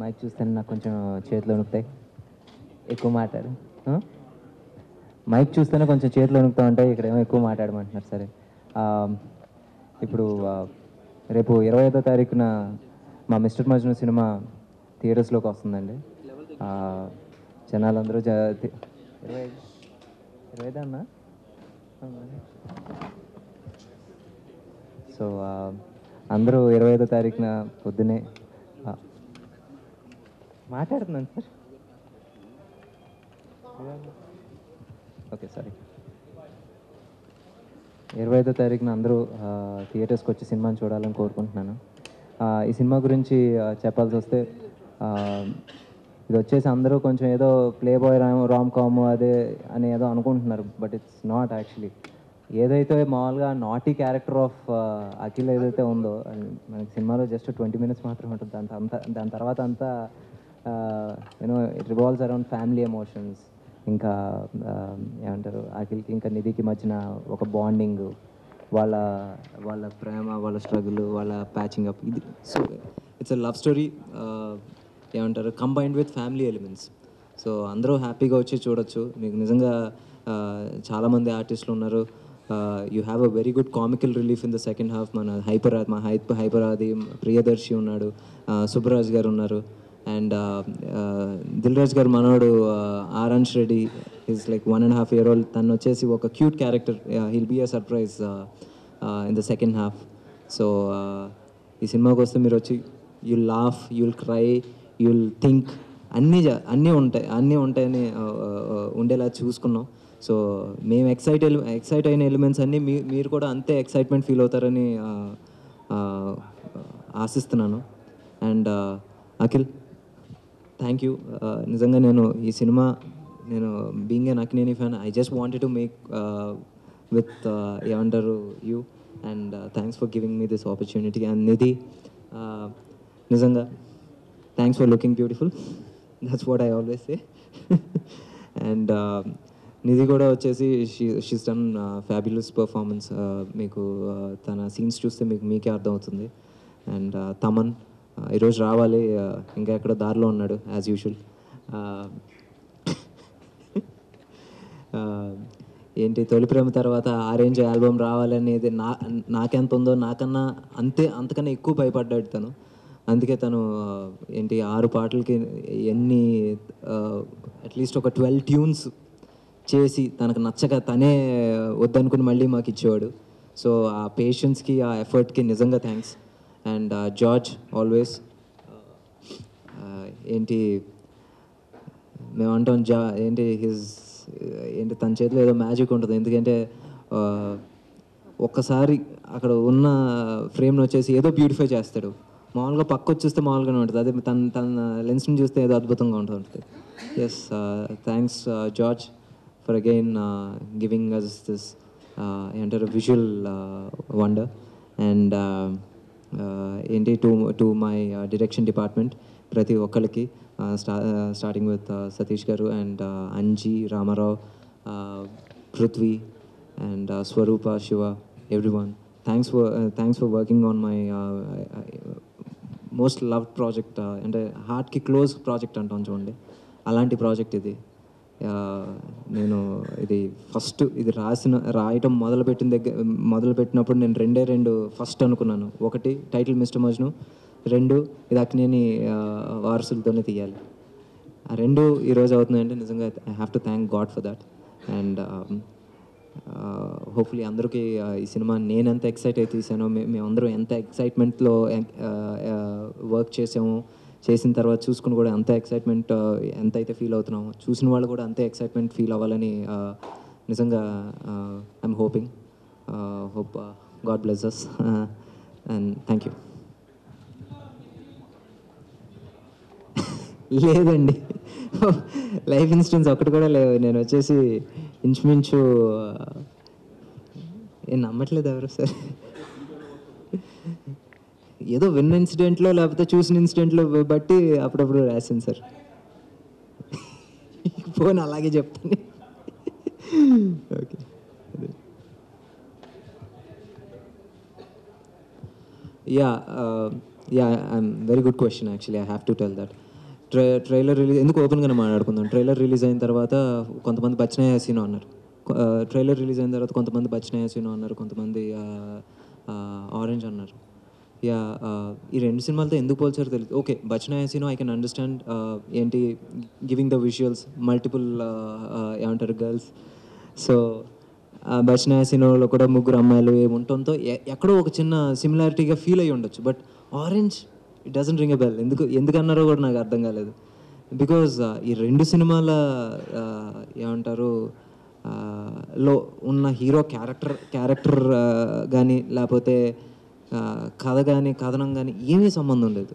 Mic చూస్తేనే నాకు కొంచెం చేతులు వణుకుతాయి ఎక్కువ మాట్లాడు ఆ? మైక్ చూస్తేనే కొంచెం చేతులు వణుకుతా ఉంటాయి ఇక్కడ ఏమో ఎక్కువ మాట్లాడమంటున్నారు సరే ఆ, ఇప్పుడు ఆ, రేపు ఇరవై ఐదో తారీఖున మా మిస్టర్ మజ్ను సినిమా థియేటర్స్లోకి వస్తుందండి ఆ, జనాలందరూ జ తి- ఇరవై ఐదు ఇరవై ఐదు అన్నా సో ఆ, అందరూ ఇరవై ఐదో తారీఖున పొద్దునే ఆ, మాట్లాడుతున్నాను సార్ ఓకే సారీ ఇరవై ఐదో తారీఖున అందరూ ఆ, థియేటర్స్కి వచ్చి సినిమాని చూడాలని కోరుకుంటున్నాను ఆ, ఈ సినిమా గురించి ఆ, చెప్పాల్సి వస్తే ఆ, ఇది వచ్చేసి అందరూ కొంచెం ఏదో playboy rom rom com అదే అని ఏదో అనుకుంటున్నారు బట్ ఇట్స్ నాట్ యాక్చువల్లీ ఏదైతే మామూలుగా నాటీ క్యారెక్టర్ ఆఫ్ అఖిల్ ఏదైతే ఉందో అది మనకి సినిమాలో జస్ట్ ట్వంటీ మినిట్స్ మాత్రమే ఉంటుంది దాని అంతా దాని తర్వాత అంతా you know it revolves around family emotions ఇంకా ఆ, ఏమంటారు అఖిల్కి ఇంకా నిధికి మధ్యన ఒక బాండింగ్ వాళ్ళ వాళ్ళ ప్రేమ వాళ్ళ స్ట్రగుల్ వాళ్ళ ప్యాచింగ్ అప్ ఇది so it's a love story ఏమంటారు combined with family elements so అందరూ హ్యాపీగా వచ్చి చూడొచ్చు మీకు నిజంగా ఆ, చాలామంది ఆర్టిస్టులు ఉన్నారు you have a very good comical relief in the second half మన హైపర్ మా హైప్ హైపర్ ఆది ప్రియదర్శి ఉన్నాడు ఆ, సుబ్బరాజ్ గారు ఉన్నారు అండ్ దిల్ రాజ్ గారు మనోడు ఆరంజ్ Reddy is like one and half year old తను వచ్చేసి ఒక cute character he'll be a surprise in the second half so ఈ సినిమాకి వస్తే మీరు వచ్చి you'll laugh you'll cry you'll think అన్నీ జ- అన్నీ ఉంటాయి అన్నీ ఉంటాయని ఆ, ఆ, ఆ, ఉండేలా చూసుకున్నాం సో మేము ఎక్సైట్ ఎక్సైట్ అయిన ఎలిమెంట్స్ అన్నీ మీ మీరు కూడా అంతే ఎక్సైట్మెంట్ ఫీల్ అవుతారని ఆ, ఆ, ఆశిస్తున్నాను అండ్ అఖిల్ థ్యాంక్ యూ నిజంగా నేను ఈ సినిమా నేను being an Akkineni fan I just wanted to make with ఏమంటారు you and thanks for giving me this opportunity and Nidhi uh, నిజంగా thanks for looking beautiful that's what I always say and Nidhi కూడా వచ్చేసి she she's done fabulous performance మీకు uh, తన scenes చూస్తే మీకు మీకే అర్థమవుతుంది అండ్ తమన్ uh, ఈరోజు రావాలి uh, ఇంకా ఎక్కడ దారిలో ఉన్నాడు యాజ్ యూజువల్ ఏంటి తొలి ప్రేమ తర్వాత ఆరెంజ్ ఆల్బమ్ రావాలనేది నా నాకెంత ఉందో నాకన్నా అంతే అంతకన్నా ఎక్కువ భయపడ్డాడు తను అందుకే తను ఆ, ఏంటి ఆరు పాటలకి ఎన్ని అట్లీస్ట్ ఒక ట్వెల్వ్ ట్యూన్స్ చేసి తనకు నచ్చక తనే వద్దనుకుని మళ్ళీ మాకు ఇచ్చేవాడు సో ఆ పేషెన్స్కి ఆ ఎఫర్ట్కి నిజంగా థ్యాంక్స్ అండ్ జార్జ్ ఆల్వేస్ ఏంటి మేము అంటాం జా ఏంటి హిజ్ ఏంటి తన చేతిలో ఏదో మ్యాజిక్ ఉంటుంది ఎందుకంటే ఆ, ఒక్కసారి అక్కడ ఉన్న ఫ్రేమ్ని వచ్చేసి ఏదో బ్యూటిఫై చేస్తాడు మామూలుగా పక్క వచ్చి చూస్తే మామూలుగానే ఉంటుంది అదే తన తన లెన్స్ని చూస్తే ఏదో అద్భుతంగా ఉంటుంది yes thanks George for again giving us this ఏంటారు విజువల్ వండర్ అండ్ ఏంటి to to my direction department ప్రతి ఒక్కరికి స్టా స్టార్టింగ్ విత్ సతీష్ గారు and Anji Ramarao Prithvi and Swaroopa Shiva everyone thanks for thanks for working on my most love project అంటే హార్ట్కి close project అంటాం చూడండి అలాంటి ప్రాజెక్ట్ ఇది ఆ, నేను ఇది ఫస్ట్ ఇది రాసిన రాయటం మొదలుపెట్టిన దగ్గర మొదలుపెట్టినప్పుడు నేను రెండే రెండు ఫస్ట్ అనుకున్నాను ఒకటి టైటిల్ మిస్టర్ మజ్ను రెండు ఇది అక్నేని ఆ, వారసులతోనే తీయాలి ఆ రెండు ఈరోజు అవుతున్నాయంటే నిజంగా I have to thank God for that and hopefully అందరికీ ఆ, ఈ సినిమా నేను ఎంత ఎక్సైట్ అయితే తీసానో మే మేమందరం ఎంత ఎక్సైట్మెంట్లో వర్క్ చేసామో చేసిన తర్వాత చూసుకుని కూడా అంత ఎక్సైట్మెంట్ ఎంత అయితే ఫీల్ అవుతున్నామో చూసిన వాళ్ళు కూడా అంతే ఎక్సైట్మెంట్ ఫీల్ అవ్వాలని ఆ, నిజంగా I'm hoping hope God blesses and thank you లేదండి లైఫ్ ఇన్సిడెంట్స్ ఒకటి కూడా లేవు నేను వచ్చేసి ఇంచుమించు ఆ, ఏం నమ్మట్లేదు ఎవరు సార్ ఏదో విన్న ఇన్సిడెంట్లో లేకపోతే చూసిన ఇన్సిడెంట్లో బట్టి అప్పుడప్పుడు రాశాను సార్ ఫోన్ అలాగే చెప్తాను okay yeah yeah I'm very good question actually I have to tell that try trailer release ఎందుకు ఓపెన్గానే మాట్లాడుకుందాం ట్రైలర్ రిలీజ్ అయిన తర్వాత కొంతమంది బచ్చనే హసీనో అన్నారు ట్రైలర్ రిలీజ్ అయిన తర్వాత కొంతమంది బచ్చనే హసీనో అన్నారు కొంతమంది ఆరెంజ్ అన్నారు యా ఈ రెండు సినిమాలతో ఎందుకు పోల్చారో తెలియదు okay Bachna Haseeno I can understand ఏంటి గివింగ్ ద విజువల్స్ మల్టిపుల్ ఏమంటారు గర్ల్స్ సో బచ్చన హసీనోలో కూడా ముగ్గురు అమ్మాయిలు ఏముంటుందో ఎ- ఎక్కడో ఒక చిన్న సిమిలారిటీగా ఫీల్ అయ్యి ఉండొచ్చు but Orange it doesn't ring a bell ఎందుకు ఎందుకన్నారో కూడా నాకు అర్థం కాలేదు బికాజ్ ఈ రెండు సినిమాల ఆ, ఏమంటారు ఆ, లో ఉన్న హీరో క్యారెక్టర్ క్యారెక్టర్ కానీ లేకపోతే ఆ, కథ కానీ కథనం కానీ ఏమీ సంబంధం లేదు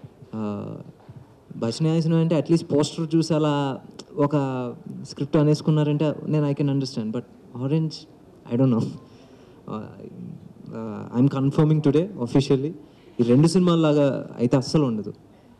భజనాయసనం అంటే అట్లీస్ట్ పోస్టర్ చూసి అలా ఒక స్క్రిప్ట్ అనేసుకున్నారంటే నేను I can understand but Orange I don't know I'm confirming today officially ఈ రెండు సినిమాల్లాగా అయితే అస్సలు ఉండదు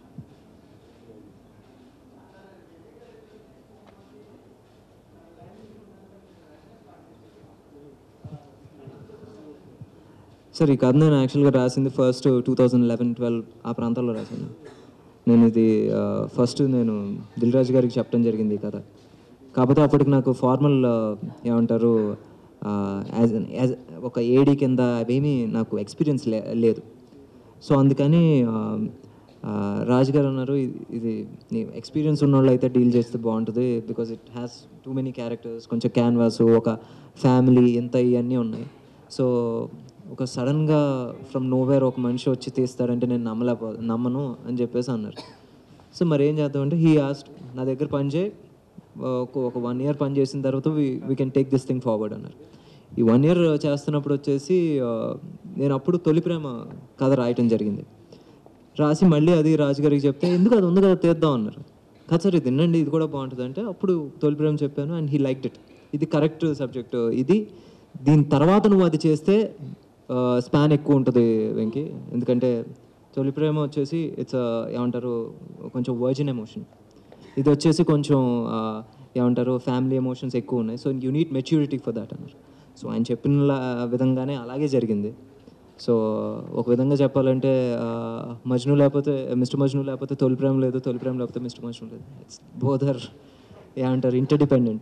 సార్ ఈ కథ నేను యాక్చువల్గా రాసింది first two thousand eleven twelve ఆ ప్రాంతాల్లో రాశాను నేను ఇది ఫస్ట్ నేను దిల్ రాజు గారికి చెప్పడం జరిగింది ఈ కథ కాకపోతే అప్పటికి నాకు ఫార్మల్ ఏమంటారు యాజ్ యాజ్ ఒక ఏడీ కింద అవేమీ నాకు ఎక్స్పీరియన్స్ లే లేదు సో అందుకని ఆ, ఆ, రాజు గారు అన్నారు "ఇది- ఇది నీ ఎక్స్పీరియన్స్ ఉన్న వాళ్ళు అయితే డీల్ చేస్తే బాగుంటుంది because it has too many characters కొంచెం క్యాన్వాస్ ఒక ఫ్యామిలీ ఎంత ఇవన్నీ ఉన్నాయి సో ఒక సడన్గా ఫ్రమ్ నోవేర్ ఒక మనిషి వచ్చి తీస్తాడంటే నేను నమ్మలేకపో నమ్మను అని చెప్పేసి అన్నారు సో మరి ఏం చేద్దామంటే హీ ఆస్ట్ నా దగ్గర పని చేయి ఒక ఒక వన్ ఇయర్ పని చేసిన తర్వాత we can take this thing forward అన్నారు ఈ వన్ ఇయర్ చేస్తున్నప్పుడు వచ్చేసి ఆ, నేను అప్పుడు తొలి ప్రేమ కథ రాయటం జరిగింది రాసి మళ్ళీ అది రాజుగారికి చెప్తే ఎందుకు అది ఉంది కదా తీద్దాం అన్నారు కాదు సార్ ఇది వినండి ఇది కూడా బాగుంటుంది అంటే అప్పుడు తొలి ప్రేమ చెప్పాను అండ్ హీ లైక్ ఇట్ ఇది కరెక్ట్ సబ్జెక్ట్ ఇది దీని తర్వాత నువ్వు అది చేస్తే స్పాన్ ఎక్కువ ఉంటుంది వెంకి ఎందుకంటే తొలి ప్రేమ వచ్చేసి ఇట్స్ ఏమంటారు కొంచెం వర్జిన్ ఎమోషన్ ఇది వచ్చేసి కొంచెం ఆ, ఏమంటారు ఫ్యామిలీ ఎమోషన్స్ ఎక్కువ ఉన్నాయి so you need maturity for that అన్నారు సో ఆయన చెప్పిన లా- విధంగానే అలాగే జరిగింది సో ఒక విధంగా చెప్పాలంటే ఆ, మజ్ను లేకపోతే మిస్టర్ మజ్ను లేకపోతే తొలి ప్రేమ లేదు తొలి ప్రేమ లేకపోతే మిస్టర్ మజ్ను లేదు ఇట్స్ బోధర్ ఏమంటారు ఇంటర్డిపెండెంట్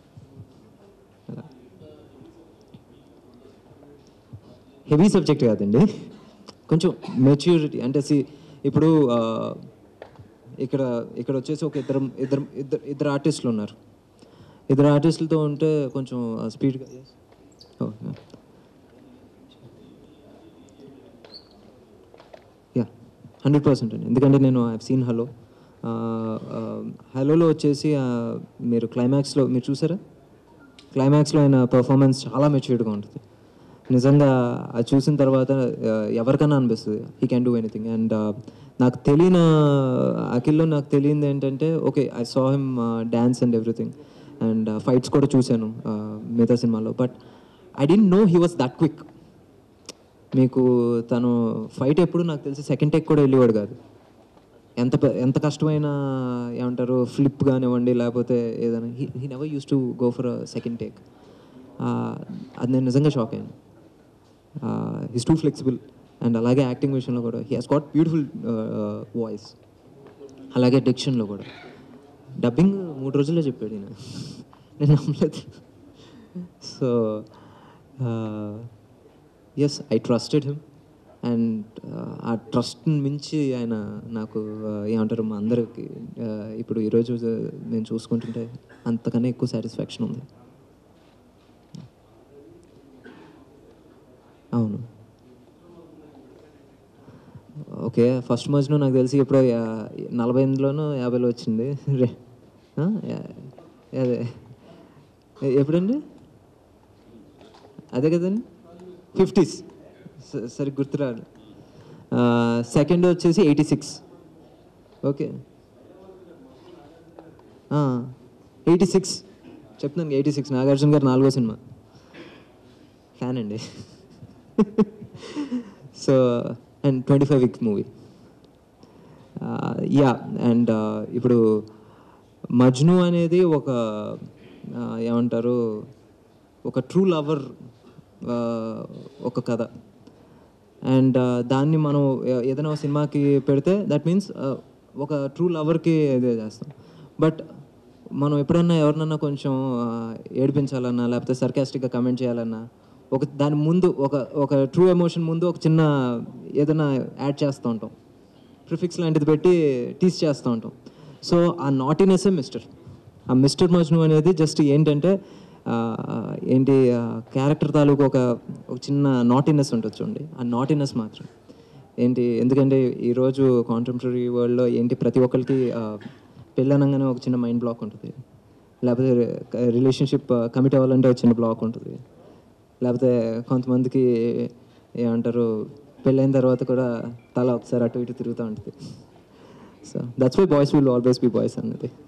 హెవీ సబ్జెక్ట్ కాదండి కొంచెం మెచ్యూరిటీ అంటే సి ఇప్పుడు ఆ, ఇక్కడ ఇక్కడ వచ్చేసి ఒక ఇద్దరు ఇద్దరు ఇద్దరు ఇద్దరు ఆర్టిస్టులు ఉన్నారు ఇద్దరు ఆర్టిస్టులతో ఉంటే కొంచెం స్పీడ్గా యా హండ్రెడ్ పర్సెంట్ అండి ఎందుకంటే నేను ఐ సీన్ హలో హలోలో వచ్చేసి ఆ, మీరు క్లైమాక్స్లో మీరు చూసారా క్లైమాక్స్లో ఆయన పర్ఫార్మెన్స్ చాలా మెచ్యూర్డ్గా ఉంటుంది నిజంగా అది చూసిన తర్వాత ఆ, ఎవరికైనా అనిపిస్తుంది he can do anything and నాకు తెలియని అఖిల్లో నాకు తెలియంది ఏంటంటే okay I saw him dance and everything and fights కూడా చూశాను ఆ, మిగతా సినిమాలో but I didn't know he was that quick మీకు తను ఫైట్ ఎప్పుడు నాకు తెలిసి సెకండ్ టేక్ కూడా వెళ్ళేవాడు కాదు ఎంత పె- ఎంత కష్టమైన ఏమంటారు ఫ్లిప్ కానివ్వండి లేకపోతే ఏదైనా he never used to go for second take అది నేను నిజంగా షాక్ అయ్యాను హిస్ టూ ఫ్లెక్సిబుల్ అండ్ అలాగే యాక్టింగ్ విషయంలో కూడా he has got beautiful voice అలాగే డిక్షన్లో కూడా డబ్బింగ్ మూడు రోజుల్లో చెప్పాడు ఈయన నేను నమ్మలేదు so yes I trusted him and ఆ ట్రస్ట్ని మించి ఆయన నాకు uh, ఏమంటారు మా అందరికి uh, ఇప్పుడు ఈరోజు నేను చూసుకుంటుంటే అంతకన్నా ఎక్కువ సాటిస్ఫాక్షన్ ఉంది అవును ఓకే ఫస్ట్ మధ్యలో నాకు తెలిసి ఇప్పుడు నలభై ఎనిమిదిలోనూ యాభైలో వచ్చింది రే ఆ? యా- అదే ఎ- ఎప్పుడండి అదే కదండి ఫిఫ్టీస్ సరి గుర్తురాడు సెకండ్ వచ్చేసి eighty six okay eighty six చెప్తున్నాను ఎయిటీ సిక్స్ నాగార్జున గారు నాలుగో సినిమా ఫ్యాన్ అండి so and twenty five weeks movie yeah and ఇప్పుడు మజ్ను అనేది ఒక ఆ, ఏమంటారు ఒక ట్రూ లవర్ ఒక కథ అండ్ దాన్ని మనం ఏ- ఏదైనా ఒక సినిమాకి పెడితే దట్ మీన్స్ ఒక ట్రూ లవర్కి ఇదే చేస్తాం బట్ మనం ఎప్పుడన్నా ఎవరినన్నా కొంచెం ఆ, ఏడిపించాలన్నా లేకపోతే సర్కాస్టిక్గా కమెంట్ చేయాలన్నా ఒక దాని ముందు ఒక ఒక ట్రూ ఎమోషన్ ముందు ఒక చిన్న ఏదైనా యాడ్ చేస్తూ ఉంటాం ప్రిఫిక్స్ లాంటిది పెట్టి టీస్ చేస్తూ ఉంటాం సో ఆ నాటినెస్సే మిస్టర్ ఆ మిస్టర్ మజ్ను అనేది జస్ట్ ఏంటంటే ఆ, ఏంటి క్యారెక్టర్ తాలూకు ఒక ఒక చిన్న నాటినెస్ ఉంటుంది చూడండి ఆ నాటినెస్ మాత్రం ఏంటి ఎందుకంటే ఈరోజు కాంటెంపరీ వరల్డ్లో ఏంటి ప్రతి ఒక్కరికి ఆ, పెళ్ళి అనగానే ఒక చిన్న మైండ్ బ్లాక్ ఉంటుంది లేకపోతే రిలేషన్షిప్ కమిట్ అవ్వాలంటే ఒక చిన్న బ్లాక్ ఉంటుంది లేకపోతే కొంతమందికి ఏమంటారు పెళ్ళైన తర్వాత కూడా తల ఒకసారి అటు ఇటు తిరుగుతూ ఉంటుంది so that's why boys will always be boys అన్నది